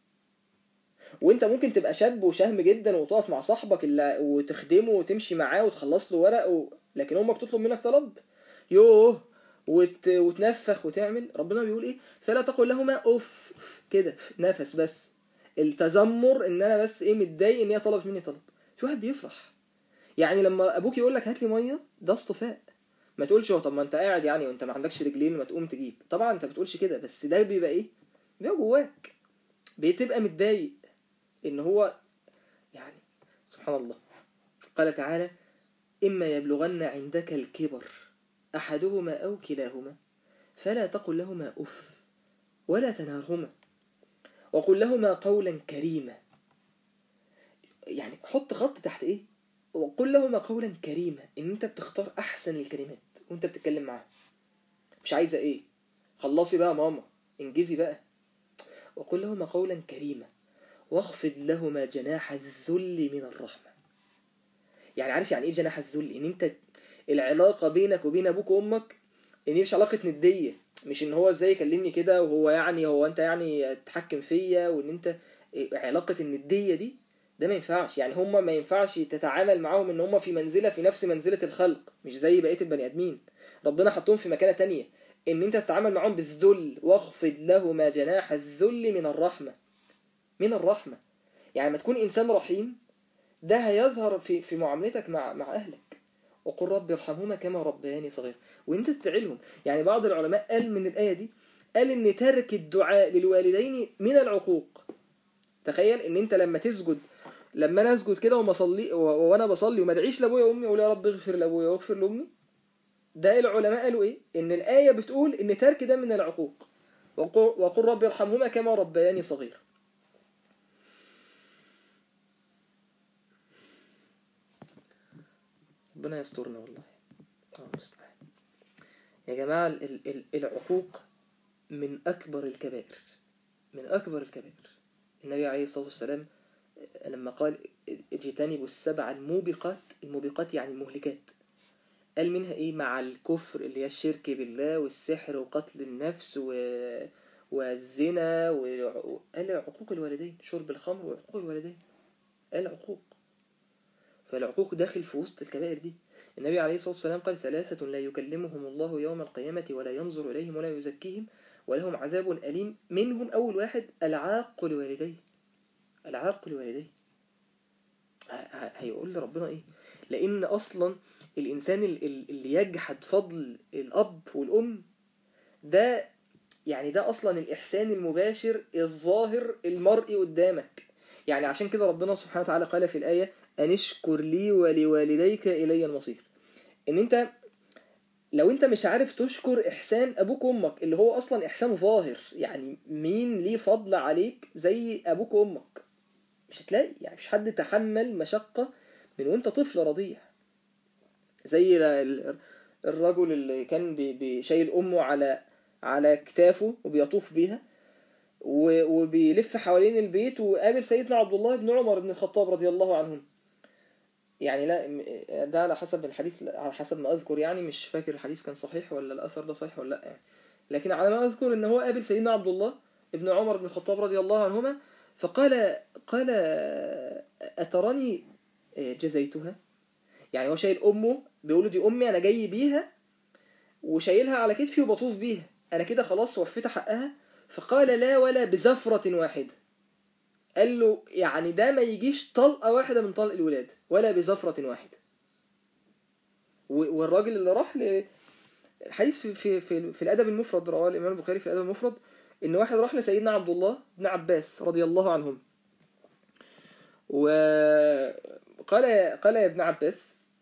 وانت ممكن تبقى شاب وشهم جدا وتقف مع صاحبك اللي وتخدمه وتمشي معاه وتخلص له ورق و... لكن امك تطلب منك طلب يوه وت... وتنفخ وتعمل ربنا بيقول ايه فلا تقل لهما اوف كده نفس بس التذمر ان انا بس ايه متضايق ان هي طلبت مني طلب في واحد بيفرح يعني لما ابوك يقول لك هات لي ميه ده اصطفاء ما تقولش هو طب ما انت قاعد يعني وانت ما عندكش رجلين ما تقوم تجيب طبعا انت بتقولش كده بس ده بيبقى ايه بيبقى جواك بتبقى متضايق ان هو يعني سبحان الله قال تعالى إما يبلغن عندك الكبر أحدهما أو كلاهما فلا تقل لهما أف ولا تنهرهما وقل لهما قولا كريما يعني حط خط تحت إيه وقل لهما قولا كريما إن أنت بتختار أحسن الكلمات وأنت بتتكلم معاهم مش عايزة إيه خلصي بقى ماما انجزي بقى وقل لهما قولا كريما واخفض لهما جناح الذل من الرحمة يعني عارف يعني ايه جناح الذل ان انت العلاقة بينك وبين ابوك وامك ان هي مش علاقة ندية مش ان هو ازاي يكلمني كده وهو يعني هو انت يعني تتحكم فيا وان انت علاقة الندية دي ده ما ينفعش يعني هما ما ينفعش تتعامل معاهم ان هما في منزلة في نفس منزلة الخلق مش زي بقية البني ادمين ربنا حطهم في مكانة تانية ان انت تتعامل معاهم بالذل واخفض لهما جناح الذل من الرحمة من الرحمة يعني ما تكون انسان رحيم ده هيظهر في في معاملتك مع مع اهلك وقل رب ارحمهما كما ربياني صغير وانت تدعي يعني بعض العلماء قال من الايه دي قال ان ترك الدعاء للوالدين من العقوق تخيل ان انت لما تسجد لما انا اسجد كده وما اصلي وانا بصلي وما ادعيش لابويا وامي اقول يا رب اغفر لابويا واغفر لامي ده العلماء قالوا ايه ان الايه بتقول ان ترك ده من العقوق وقل رب ارحمهما كما ربياني صغير ربنا يسترنا والله الله المستعان يا جماعة العقوق من أكبر الكبائر من أكبر الكبائر النبي عليه الصلاة والسلام لما قال اجتنبوا السبع الموبقات الموبقات يعني المهلكات قال منها ايه مع الكفر اللي هي الشرك بالله والسحر وقتل النفس و... والزنا و... قال عقوق الوالدين شرب الخمر وعقوق الوالدين قال عقوق فالعقوق داخل في وسط الكبائر دي النبي عليه الصلاة والسلام قال ثلاثة لا يكلمهم الله يوم القيامة ولا ينظر إليهم ولا يزكيهم ولهم عذاب أليم منهم أول واحد العاق لوالديه العاق لوالديه هيقول لربنا إيه لأن أصلا الإنسان اللي يجحد فضل الأب والأم ده يعني ده أصلا الإحسان المباشر الظاهر المرئي قدامك يعني عشان كده ربنا سبحانه وتعالى قال في الآية أن اشكر لي ولوالديك إلي المصير إن أنت لو أنت مش عارف تشكر إحسان أبوك وأمك اللي هو أصلا إحسان ظاهر يعني مين ليه فضل عليك زي أبوك وأمك مش هتلاقي يعني مش حد تحمل مشقة من وأنت طفل رضيع زي الرجل اللي كان بيشيل أمه على على كتافه وبيطوف بيها وبيلف حوالين البيت وقابل سيدنا عبد الله بن عمر بن الخطاب رضي الله عنهم يعني لا ده على حسب الحديث على حسب ما أذكر يعني مش فاكر الحديث كان صحيح ولا الأثر ده صحيح ولا لا يعني لكن على ما أذكر إن هو قابل سيدنا عبد الله ابن عمر بن الخطاب رضي الله عنهما فقال قال أتراني جزيتها يعني هو شايل أمه بيقول دي أمي أنا جاي بيها وشايلها على كتفي وبطوف بيها أنا كده خلاص وفيت حقها فقال لا ولا بزفرة واحدة قال له يعني ده ما يجيش طلقة واحدة من طلق الولاد ولا بزفرة واحدة والراجل اللي راح ل... الحديث في, في, في, في الأدب المفرد رواه الإمام البخاري في الأدب المفرد إن واحد راح لسيدنا عبد الله بن عباس رضي الله عنهم وقال قال يا ابن عباس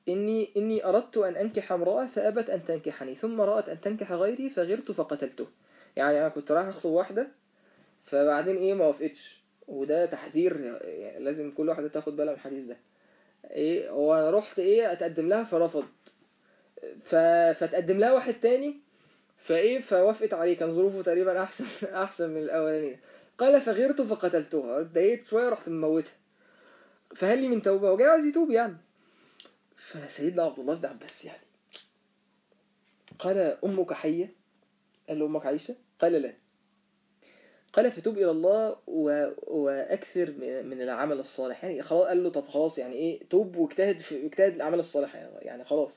إني إني أردت أن أنكح امرأة فأبت أن تنكحني ثم رأت أن تنكح غيري فغرت فقتلته يعني أنا كنت رايح أخطب واحدة فبعدين إيه ما وافقتش وده تحذير يعني لازم كل واحدة تاخد بالها من الحديث ده إيه هو أنا رحت إيه أتقدم لها فرفض ف... فتقدم لها واحد تاني فإيه فوافقت عليه كان ظروفه تقريبا أحسن أحسن من الأولانية قال فغرت فقتلتها اتضايقت شوية رحت مموتها فهل لي من توبة وجاي عايز يتوب يعني فسيدنا عبد الله بن عباس يعني قال أمك حية قال له أمك عايشة قال لا قال فتوب إلى الله و... وأكثر من العمل الصالح يعني خلاص قال له طب خلاص يعني إيه توب واجتهد في اجتهد العمل الصالح يعني خلاص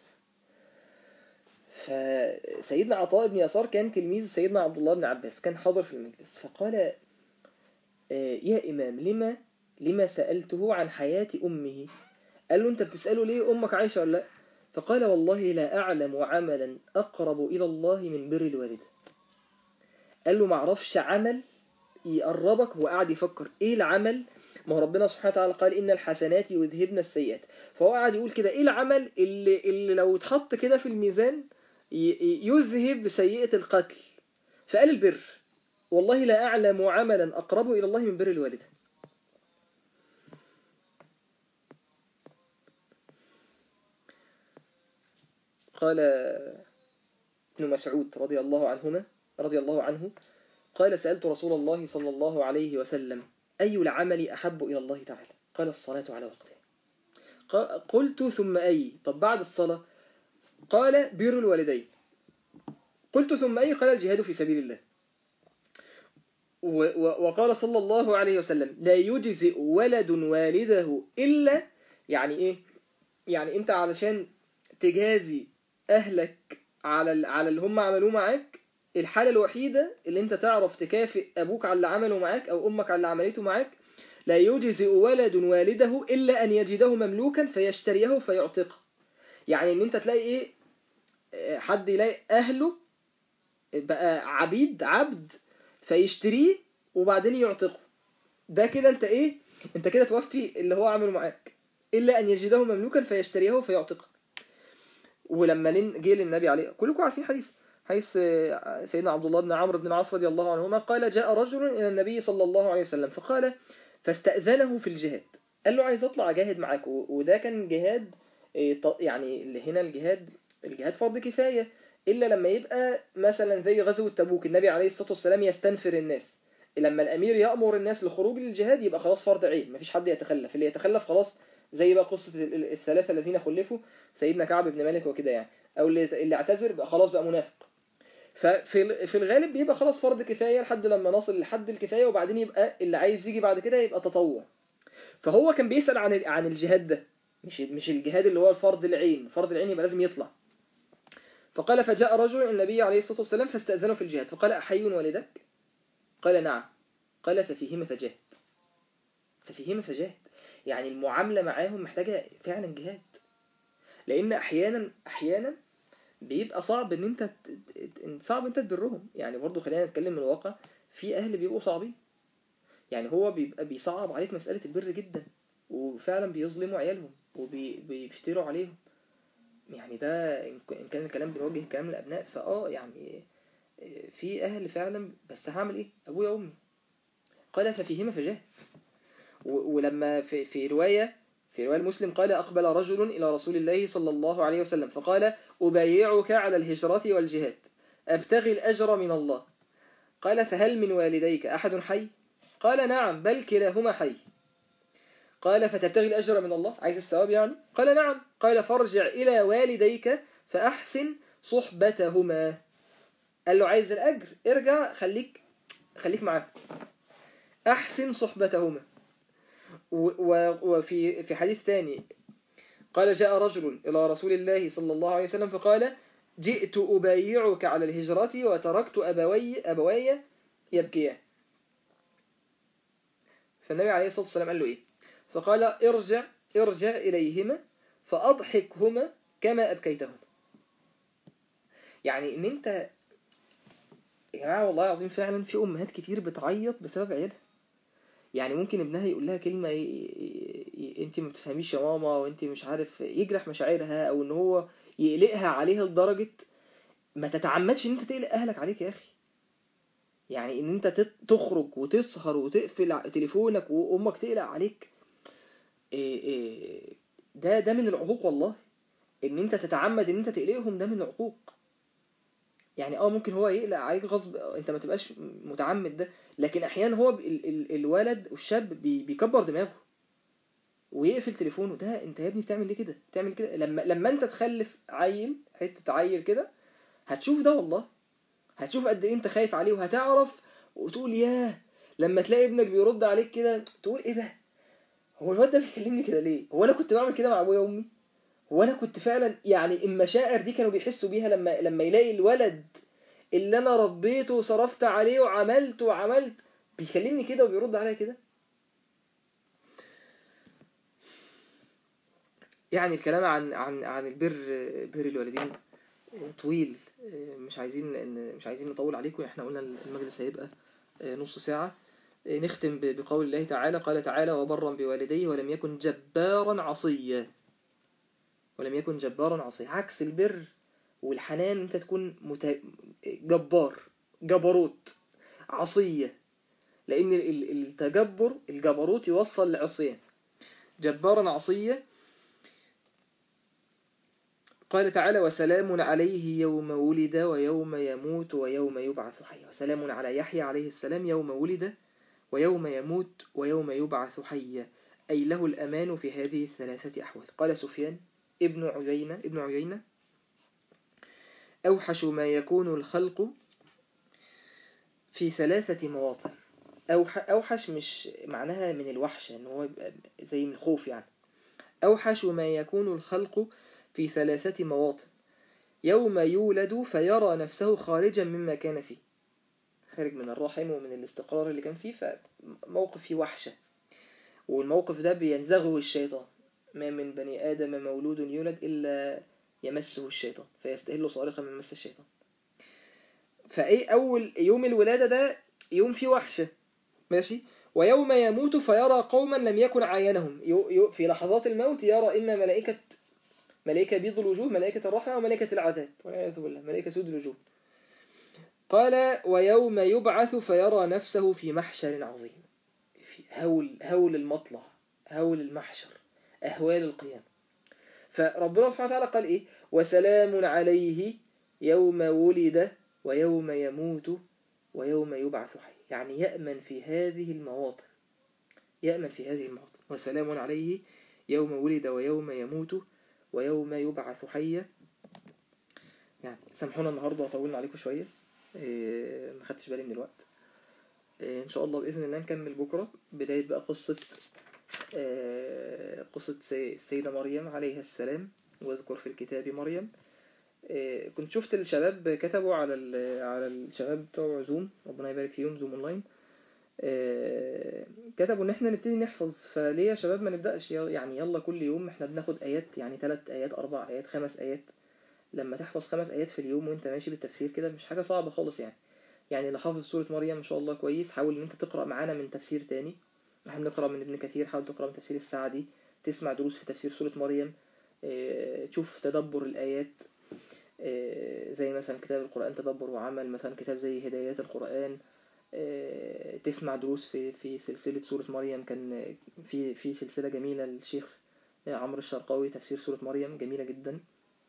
فسيدنا عطاء بن يسار كان تلميذ سيدنا عبد الله بن عباس كان حاضر في المجلس فقال يا إمام لما لما سألته عن حياة أمه قال له أنت بتسأله ليه أمك عايشة ولا لا فقال والله لا أعلم عملا أقرب إلى الله من بر الوالدة قال له معرفش عمل يقربك هو قاعد يفكر إيه العمل ما هو ربنا سبحانه وتعالى قال إن الحسنات يذهبن السيئات فهو قاعد يقول كده إيه العمل اللي, اللي لو اتحط كده في الميزان يذهب سيئة القتل فقال البر والله لا أعلم عملا أقرب إلى الله من بر الوالدة قال ابن مسعود رضي الله عنهما رضي الله عنه قال سألت رسول الله صلى الله عليه وسلم أي العمل أحب إلى الله تعالى قال الصلاة على وقتها قلت ثم أي طب بعد الصلاة قال بر الوالدين قلت ثم أي قال الجهاد في سبيل الله وقال صلى الله عليه وسلم لا يجزئ ولد والده إلا يعني إيه يعني أنت علشان تجازي أهلك على على اللي هم عملوه معاك الحالة الوحيدة اللي أنت تعرف تكافئ أبوك على اللي عمله معاك أو أمك على اللي عملته معاك لا يجزئ ولد والده إلا أن يجده مملوكا فيشتريه فيعتقه يعني ان انت تلاقي ايه حد يلاقي اهله بقى عبيد عبد فيشتريه وبعدين يعتقه ده كده انت ايه انت كده توفي اللي هو عمله معاك الا ان يجده مملوكا فيشتريه فيعتقه ولما جه للنبي عليه كلكم عارفين حديث حديث سيدنا عبد الله بن عمرو بن العاص رضي الله عنهما قال جاء رجل الى النبي صلى الله عليه وسلم فقال فاستأذنه في الجهاد قال له عايز اطلع اجاهد معاك وده كان جهاد يعني هنا الجهاد الجهاد فرض كفاية إلا لما يبقى مثلا زي غزوة تبوك النبي عليه الصلاة والسلام يستنفر الناس لما الأمير يأمر الناس للخروج للجهاد يبقى خلاص فرض عين مفيش حد يتخلف اللي يتخلف خلاص زي بقى قصة الثلاثة الذين خلفوا سيدنا كعب بن مالك وكده يعني أو اللي, اللي اعتذر بقى خلاص بقى منافق ففي في الغالب بيبقى خلاص فرض كفاية لحد لما نصل لحد الكفاية وبعدين يبقى اللي عايز يجي بعد كده يبقى تطوع فهو كان بيسأل عن عن الجهاد ده مش مش الجهاد اللي هو الفرض العين فرض العين يبقى لازم يطلع فقال فجاء رجل النبي عليه الصلاة والسلام فاستأذنه في الجهاد فقال أحي والدك قال نعم قال ففيهما فجاهد ففيهما فجاهد يعني المعاملة معاهم محتاجة فعلا جهاد لأن أحيانا أحيانا بيبقى صعب ان انت صعب انت تبرهم يعني برضو خلينا نتكلم من الواقع في اهل بيبقوا صعبين يعني هو بيبقى بيصعب عليك مسألة البر جدا وفعلا بيظلموا عيالهم وبيشتروا عليهم يعني ده إن كان الكلام بيوجه كلام الأبناء فآه يعني في أهل فعلا بس هعمل إيه أبويا وأمي قال ففيهما فجاه ولما في, في رواية في رواية المسلم قال أقبل رجل إلى رسول الله صلى الله عليه وسلم فقال أبايعك على الهجرة والجهاد أبتغي الأجر من الله قال فهل من والديك أحد حي قال نعم بل كلاهما حي قال فتبتغي الأجر من الله عايز الثواب يعني قال نعم قال فارجع إلى والديك فأحسن صحبتهما قال له عايز الأجر ارجع خليك خليك معاه أحسن صحبتهما وفي في حديث ثاني قال جاء رجل إلى رسول الله صلى الله عليه وسلم فقال جئت أبايعك على الهجرة وتركت أبوي أبوي يبكيان فالنبي عليه الصلاة والسلام قال له إيه فقال ارجع ارجع إليهما فأضحكهما كما أبكيتهما يعني إن أنت يا جماعة والله العظيم فعلا في أمهات كتير بتعيط بسبب عيالها يعني ممكن ابنها يقول لها كلمة ي... ي... انت ما بتفهميش يا ماما وانت مش عارف يجرح مشاعرها او ان هو يقلقها عليها لدرجة ما تتعمدش ان انت تقلق اهلك عليك يا اخي يعني ان انت تت- تخرج وتسهر وتقفل ع- تليفونك وامك تقلق عليك إيه إيه ده ده من العقوق والله ان انت تتعمد ان انت تقلقهم ده من العقوق يعني اه ممكن هو يقلق عليك غصب انت ما تبقاش متعمد ده لكن احيانا هو ب- ال ال الولد والشاب بي بيكبر دماغه ويقفل تليفونه ده انت يا ابني بتعمل ليه كده بتعمل كده لما لما انت تخلف عيل حته عيل كده هتشوف ده والله هتشوف قد ايه انت خايف عليه وهتعرف وتقول ياه لما تلاقي ابنك بيرد عليك كده تقول ايه ده هو الواد ده بيكلمني كده ليه هو انا كنت بعمل كده مع ابويا وامي هو انا كنت فعلا يعني المشاعر دي كانوا بيحسوا بيها لما لما يلاقي الولد اللي انا ربيته وصرفت عليه وعملت وعملت بيكلمني كده وبيرد عليا كده يعني الكلام عن عن عن البر بر الوالدين طويل مش عايزين إن- مش عايزين نطول عليكم احنا قلنا المجلس هيبقى نص ساعة نختم ب- بقول الله تعالى قال تعالى وبرا بوالديه ولم يكن جبارا عصيا ولم يكن جبارا عصيا عكس البر والحنان انت تكون مت... جبار جبروت عصية لأن ال- ال- التجبر الجبروت يوصل لعصيان جبارا عصيا قال تعالى وسلام عليه يوم ولد ويوم يموت ويوم يبعث حيا وسلام على يحيى عليه السلام يوم ولد ويوم يموت ويوم يبعث حيا أي له الأمان في هذه الثلاثة أحوال قال سفيان ابن عيينة ابن عيينة أوحش ما يكون الخلق في ثلاثة مواطن أوح أوحش مش معناها من الوحشة إن هو يبقى زي من الخوف يعني أوحش ما يكون الخلق في ثلاثة مواطن يوم يولد فيرى نفسه خارجا مما كان فيه خارج من الرحم ومن الاستقرار اللي كان فيه فموقف فيه وحشة والموقف ده بينزغه الشيطان ما من بني آدم مولود يولد إلا يمسه الشيطان فيستهل صارخا من مس الشيطان فايه اول يوم الولادة ده يوم فيه وحشة ماشي ويوم يموت فيرى قوما لم يكن عاينهم يو يو في لحظات الموت يرى إما ملائكة ملائكة بيض الوجوه ملائكة الرحمة وملائكة العذاب والعياذ بالله ملائكة سود الوجوه قال ويوم يبعث فيرى نفسه في محشر عظيم في هول هول المطلع هول المحشر أهوال القيامة فربنا سبحانه وتعالى قال إيه وسلام عليه يوم ولد ويوم يموت ويوم يبعث حي يعني يأمن في هذه المواطن يأمن في هذه المواطن وسلام عليه يوم ولد ويوم يموت ويوم يبعث حيا يعني سامحونا النهاردة طولنا عليكم شوية إيه ما خدتش بالي من الوقت إيه إن شاء الله بإذن الله نكمل بكرة بداية بقى قصة إيه قصة السيدة مريم عليها السلام واذكر في الكتاب مريم إيه كنت شفت الشباب كتبوا على على الشباب بتوع زوم ربنا يبارك فيهم زوم اونلاين إيه كتبوا ان احنا نبتدي نحفظ فليه يا شباب ما نبداش يعني يلا كل يوم احنا بناخد ايات يعني ثلاث ايات اربع ايات خمس ايات لما تحفظ خمس ايات في اليوم وانت ماشي بالتفسير كده مش حاجه صعبه خالص يعني يعني اللي حافظ سوره مريم ان شاء الله كويس حاول ان انت تقرا معانا من تفسير تاني احنا بنقرا من ابن كثير حاول تقرا من تفسير السعدي تسمع دروس في تفسير سوره مريم إيه تشوف تدبر الايات زي مثلا كتاب القرآن تدبر وعمل مثلا كتاب زي هدايات القرآن تسمع دروس في في سلسلة سورة مريم كان في في سلسلة جميلة للشيخ عمرو الشرقاوي تفسير سورة مريم جميلة جدا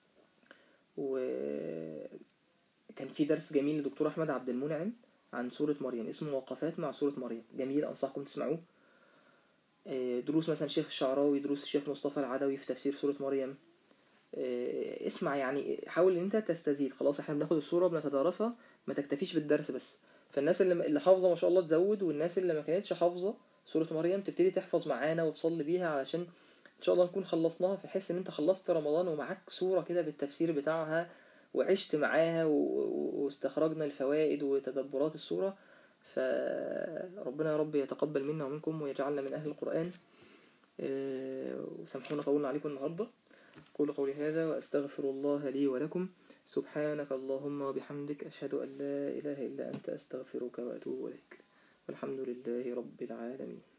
وكان في درس جميل للدكتور أحمد عبد المنعم عن سورة مريم اسمه وقفات مع سورة مريم جميل أنصحكم تسمعوه دروس مثلا الشيخ الشعراوي دروس الشيخ مصطفى العدوي في تفسير سورة مريم اسمع يعني حاول ان انت تستزيد خلاص احنا بناخد الصورة بنتدارسها ما تكتفيش بالدرس بس فالناس اللي اللي حافظة ما شاء الله تزود والناس اللي ما كانتش حافظة سورة مريم تبتدي تحفظ معانا وتصلي بيها علشان ان شاء الله نكون خلصناها في حس ان انت خلصت رمضان ومعاك صورة كده بالتفسير بتاعها وعشت معاها واستخرجنا الفوائد وتدبرات السورة فربنا يا رب يتقبل منا ومنكم ويجعلنا من أهل القرآن وسامحونا طولنا عليكم النهارده أقول قولي هذا وأستغفر الله لي ولكم سبحانك اللهم وبحمدك أشهد أن لا إله إلا أنت أستغفرك وأتوب إليك والحمد لله رب العالمين